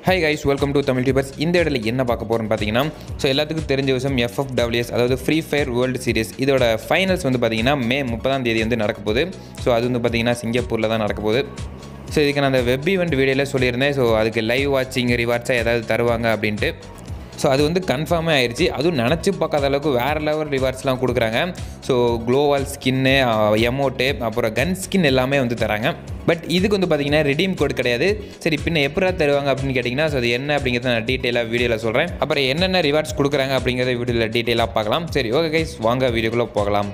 high guys welcome to Tamil Tubers இந்த இடத்துல என்ன பார்க்க போகிறோம்னு பார்த்தீங்கன்னா ஸோ எல்லாத்துக்கும் தெரிஞ்ச விஷயம் எஃப்எஃப்டபிள்யூஎஸ் அதாவது ஃப்ரீ ஃபயர் வேர்ல்டு சீரிஸ் இதோட ஃபைனல்ஸ் வந்து பார்த்தீங்கன்னா மே முப்பதாம் தேதி வந்து நடக்க போகுது ஸோ அது வந்து பார்த்தீங்கன்னா சிங்கப்பூரில் தான் நடக்க போகுது ஸோ இதுக்கு நான் அந்த வெப் ஈவெண்ட் வீடியோவில் சொல்லியிருந்தேன் ஸோ அதுக்கு லைவ் வாட்சிங் ரிவார்ட்ஸாக ஏதாவது தருவாங்க அப்படின்ட்டு ஸோ அது வந்து கன்ஃபார்மே ஆயிடுச்சு அதுவும் நினச்சி பார்க்காத அளவுக்கு வேறு லெவல் ரிவார்ட்ஸ்லாம் கொடுக்குறாங்க ஸோ க்ளோவால் ஸ்கின்னு எமோட்டு அப்புறம் கன் ஸ்கின் எல்லாமே வந்து தராங்க பட் இதுக்கு வந்து பார்த்தீங்கன்னா ரெடீம் கோட் கிடையாது சரி பின்ன எப்படா தருவாங்க அப்படின்னு கேட்டிங்கன்னா ஸோ அது என்ன அப்படிங்கிறத நான் டீட்டெயிலாக வீடியோவில் சொல்கிறேன் அப்புறம் என்னென்ன ரிவார்ட்ஸ் கொடுக்குறாங்க அப்படிங்கிறத வீடியோவில் டீட்டெயிலாக பார்க்கலாம் சரி ஓகே கைஸ் வாங்க வீடியோக்குள்ளே போகலாம்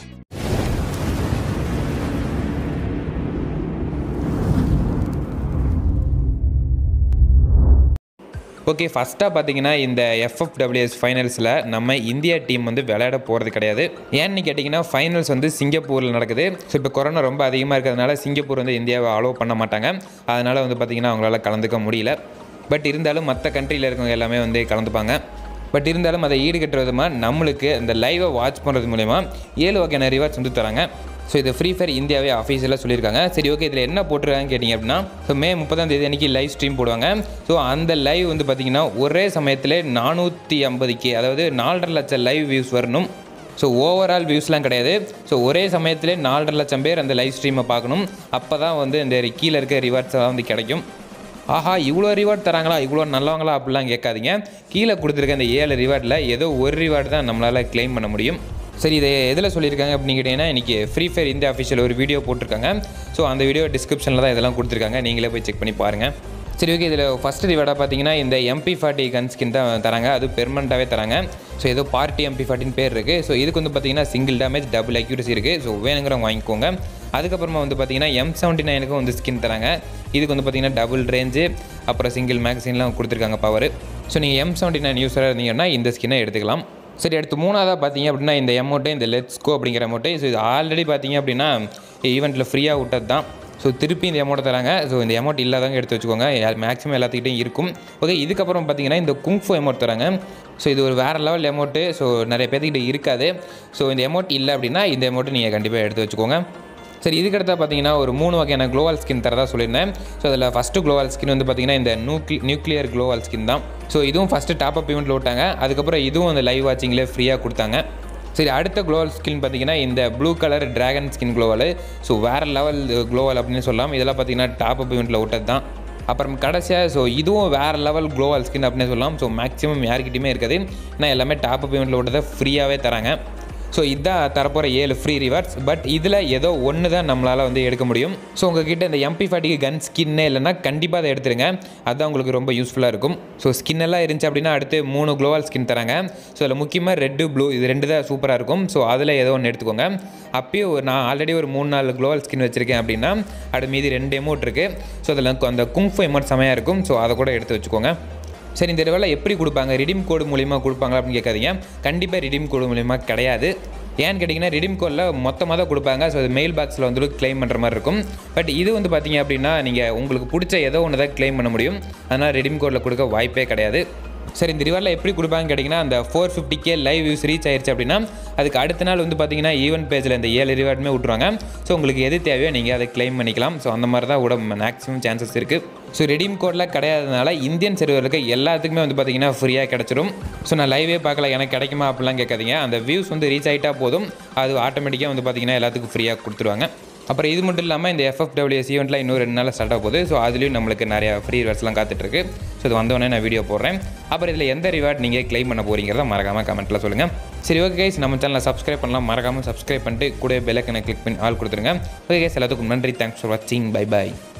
ஓகே ஃபஸ்ட்டாக பார்த்தீங்கன்னா இந்த எஃப்எஃப்டபிள்யூஎஸ் ஃபைனல்ஸில் நம்ம இந்தியா டீம் வந்து விளையாட போகிறது கிடையாது ஏன்னு கேட்டிங்கன்னா ஃபைனல்ஸ் வந்து சிங்கப்பூரில் நடக்குது ஸோ இப்போ கொரோனா ரொம்ப அதிகமாக இருக்கிறதுனால சிங்கப்பூர் வந்து இந்தியாவை அலோவ் பண்ண மாட்டாங்க அதனால் வந்து பார்த்திங்கன்னா அவங்களால கலந்துக்க முடியல பட் இருந்தாலும் மற்ற கண்ட்ரியில் இருக்கவங்க எல்லாமே வந்து கலந்துப்பாங்க பட் இருந்தாலும் அதை ஈடுகட்டுற விதமாக நம்மளுக்கு அந்த லைவை வாட்ச் பண்ணுறது மூலயமா ஏழு வகையான ரிவார்ட்ஸ் வந்து தராங்க ஸோ இது ஃப்ரீ ஃபயர் இந்தியாவே அஃபீஷியலாக சொல்லியிருக்காங்க சரி ஓகே இதில் என்ன போட்டிருக்காங்கன்னு கேட்டிங்க அப்படின்னா ஸோ மே முப்பதாம் தேதி அன்றைக்கி லைவ் ஸ்ட்ரீம் போடுவாங்க ஸோ அந்த லைவ் வந்து பார்த்திங்கன்னா ஒரே சமயத்தில் நானூற்றி ஐம்பதுக்கு அதாவது நாலரை லட்சம் லைவ் வியூஸ் வரணும் ஸோ ஓவரால் வியூஸ்லாம் கிடையாது ஸோ ஒரே சமயத்தில் நாலரை லட்சம் பேர் அந்த லைவ் ஸ்ட்ரீமை பார்க்கணும் அப்போ தான் வந்து இந்த கீழே இருக்க ரிவார்ட்ஸ் எல்லாம் வந்து கிடைக்கும் ஆஹா இவ்வளோ ரிவார்ட் தராங்களா இவ்வளோ நல்லவங்களா அப்படிலாம் கேட்காதீங்க கீழே கொடுத்துருக்க இந்த ஏழு ரிவார்டில் ஏதோ ஒரு ரிவார்டு தான் நம்மளால் க்ளைம் பண்ண முடியும் சரி இதை எதில் சொல்லியிருக்காங்க அப்படின்னு கேட்டிங்கன்னா இன்றைக்கி ஃப்ரீ ஃபயர் இந்தியா அஃபிஷியல் ஒரு வீடியோ போட்டிருக்காங்க ஸோ அந்த வீடியோ டிஸ்கிரிப்ஷனில் தான் இதெல்லாம் கொடுத்துருக்காங்க நீங்களே போய் செக் பண்ணி பாருங்கள் சரி ஓகே இதில் ஃபஸ்ட் ரிவார்டாக பார்த்தீங்கன்னா இந்த எம்பி ஃபார்ட்டி கன் ஸ்கின் தான் தராங்க அது பெர்மனண்ட்டாகவே தராங்க ஸோ ஏதோ பார்ட்டி எம்பி ஃபார்ட்டின்னு பேர் இருக்குது ஸோ இதுக்கு வந்து பார்த்தீங்கன்னா சிங்கிள் டேமேஜ் டபுள் அக்யூரசி இருக்குது ஸோ வேணுங்கிறவங்க வாங்கிக்கோங்க அதுக்கப்புறமா வந்து பார்த்தீங்கன்னா எம் செவன்ட்டி நைனுக்கும் வந்து ஸ்கின் தராங்க இதுக்கு வந்து பார்த்தீங்கன்னா டபுள் ரேஞ்சு அப்புறம் சிங்கிள் மேக்ஸின்லாம் கொடுத்துருக்காங்க பவர் ஸோ நீங்கள் எம் செவன்ட்டி நைன் யூஸராக இருந்தீங்கன்னா இந்த ஸ்கின்னை எடுத்துக்கலாம் சரி அடுத்து மூணாவதாக பார்த்தீங்க அப்படின்னா இந்த அமௌண்ட்டு இந்த லெட்ஸ்கோ அப்படிங்கிற அமௌண்ட்டு ஸோ இது ஆல்ரெடி பார்த்தீங்க அப்படின்னா ஈவெண்ட்டில் ஃப்ரீயாக விட்டது தான் ஸோ திருப்பி இந்த அமௌண்ட்டை தராங்க ஸோ இந்த அமௌண்ட் இல்லாதவங்க எடுத்து வச்சுக்கோங்க மேக்ஸிமம் எல்லாத்துக்கிட்டையும் இருக்கும் ஓகே இதுக்கப்புறம் பார்த்தீங்கன்னா இந்த குங்ஃபு அமௌண்ட் தராங்க ஸோ இது ஒரு வேறு லெவல் அமௌண்ட்டு ஸோ நிறைய பேர்த்துக்கிட்ட இருக்காது ஸோ இந்த அமௌண்ட் இல்லை அப்படின்னா இந்த அமௌண்ட்டு நீங்கள் கண்டிப்பாக எடுத்து வச்சுக்கோங்க சரி இதுக்கடுத்தா பார்த்தீங்கன்னா ஒரு மூணு வகையான க்ளோவால் ஸ்கின் தரதா சொல்லியிருந்தேன் ஸோ அதில் ஃபஸ்ட்டு க்ளோவால் ஸ்கின் வந்து பார்த்தீங்கன்னா இந்த நியூக்ளி நியூக்ளியர் க்ளோவால் ஸ்கின் தான் ஸோ இதுவும் ஃபஸ்ட்டு டாப் அப் பேமெண்ட்டில் விட்டாங்க அதுக்கப்புறம் இதுவும் அந்த லைவ் வாட்சிங்கில் ஃப்ரீயாக கொடுத்தாங்க சரி அடுத்த க்ளோவல் ஸ்கின் பார்த்தீங்கன்னா இந்த blue colour dragon skin gloo wall so வேறு லெவல் க்ளோவல் அப்படின்னு சொல்லலாம் இதெல்லாம் பார்த்தீங்கன்னா டாப் அப் பேமெண்ட்டில் விட்டது தான் அப்புறம் கடைசியாக ஸோ இதுவும் வேறு லெவல் க்ளோவல் ஸ்கின் அப்படின்னு சொல்லலாம் ஸோ மேக்ஸிமம் யாருக்கிட்டையுமே இருக்காது ஏன்னா எல்லாமே டாப் அப் பேமெண்ட்டில் விட்டதை ஃப்ரீயாகவே தராங்க ஸோ இதான் தரப்போகிற ஏழு ஃப்ரீ ரிவார்ட்ஸ் பட் இதில் ஏதோ ஒன்று தான் நம்மளால் வந்து எடுக்க முடியும் ஸோ உங்ககிட்ட இந்த எம்பி ஃபார்ட்டிக்கு கன் ஸ்கின்னே இல்லைன்னா கண்டிப்பாக அதை எடுத்துருங்க அதுதான் உங்களுக்கு ரொம்ப யூஸ்ஃபுல்லாக இருக்கும் ஸோ ஸ்கின் எல்லாம் இருந்துச்சு அப்படின்னா அடுத்து மூணு க்ளோவால் ஸ்கின் தராங்க ஸோ அதில் முக்கியமாக ரெட்டு ப்ளூ இது ரெண்டு தான் சூப்பராக இருக்கும் ஸோ அதில் ஏதோ ஒன்று எடுத்துக்கோங்க அப்பயும் ஒரு நான் ஆல்ரெடி ஒரு மூணு நாலு க்ளோவால் ஸ்கின் வச்சுருக்கேன் அப்படின்னா அடுத்து மீதி ரெண்டு எமௌண்ட் இருக்குது ஸோ அதில் அந்த குங்ஃபு எமௌண்ட் செமையாக இருக்கும் ஸோ அதை கூட எடுத்து வச்சுக்கோங்க சரி இந்த வேலை எப்படி கொடுப்பாங்க ரிடீம் கோடு மூலிமா கொடுப்பாங்க அப்படின்னு கேட்காதீங்க கண்டிப்பாக ரிடீம் கோடு மூலிமா கிடையாது ஏன்னு கேட்டிங்கன்னா ரிடீம் கோடில் மொத்தமாக தான் கொடுப்பாங்க ஸோ அது மெயில் பாக்ஸில் வந்துட்டு க்ளைம் பண்ணுற மாதிரி இருக்கும் பட் இது வந்து பார்த்தீங்க அப்படின்னா நீங்கள் உங்களுக்கு பிடிச்ச ஏதோ ஒன்று தான் க்ளைம் பண்ண முடியும் அதனால் ரிடீம் கோடில் கொடுக்க வாய்ப்பே கிடையாது சரி இந்த ரிவார்டில் எப்படி கொடுப்பாங்கன்னு கேட்டிங்கன்னா அந்த ஃபோர் ஃபிஃப்டிக்கே லைவ் வியூஸ் ரீச் ஆயிடுச்சு அப்படின்னா அதுக்கு அடுத்த நாள் வந்து பார்த்தீங்கன்னா ஈவெண்ட் பேஜில் இந்த ஏழு ரிவார்டுமே விட்ருவாங்க ஸோ உங்களுக்கு எது தேவையோ நீங்கள் அதை க்ளைம் பண்ணிக்கலாம் ஸோ அந்த மாதிரி தான் விட மேக்ஸிமம் சான்சஸ் இருக்குது ஸோ ரெடீம் கோடில் கிடையாதனால இந்தியன் சர்வருக்கு எல்லாத்துக்குமே வந்து பார்த்தீங்கன்னா ஃப்ரீயாக கிடச்சிரும் ஸோ நான் லைவே பார்க்கல எனக்கு கிடைக்குமா அப்படிலாம் கேட்காதீங்க அந்த வியூஸ் வந்து ரீச் ஆகிட்டா போதும் அது ஆட்டோமேட்டிக்காக வந்து பார்த்தீங்கன்னா எல்லாத்துக்கும் ஃப்ரீயாக கொடுத்துருவாங்க அப்புறம் இது மட்டும் இல்லாமல் இந்த எஃப்எஃப்டபிள்யூஎஸ் ஈவெண்ட்டில் இன்னும் ரெண்டு நாள் ஸ்டார்ட் ஆக போகுது ஸோ அதுலேயும் நம்மளுக்கு நிறையா ஃப்ரீ ரிவார்ட்ஸ்லாம் காத்துட்ருக்கு ஸோ இது வந்தோடனே நான் வீடியோ போடுறேன் அப்புறம் இதில் எந்த ரிவார்ட் நீங்கள் க்ளைம் பண்ண போகிறீங்கிறத மறக்காமல் கமெண்ட்டில் சொல்லுங்கள் சரி ஓகே கைஸ் நம்ம சேனலை சப்ஸ்கிரைப் பண்ணலாம் மறக்காமல் சப்ஸ்கிரைப் பண்ணிட்டு கூட பெல்லைக்கனை கிளிக் பண்ணி ஆள் கொடுத்துருங்க ஓகே கைஸ் எல்லாத்துக்கும் நன்றி தேங்க்ஸ் ஃபார் வாட்சிங் பை பை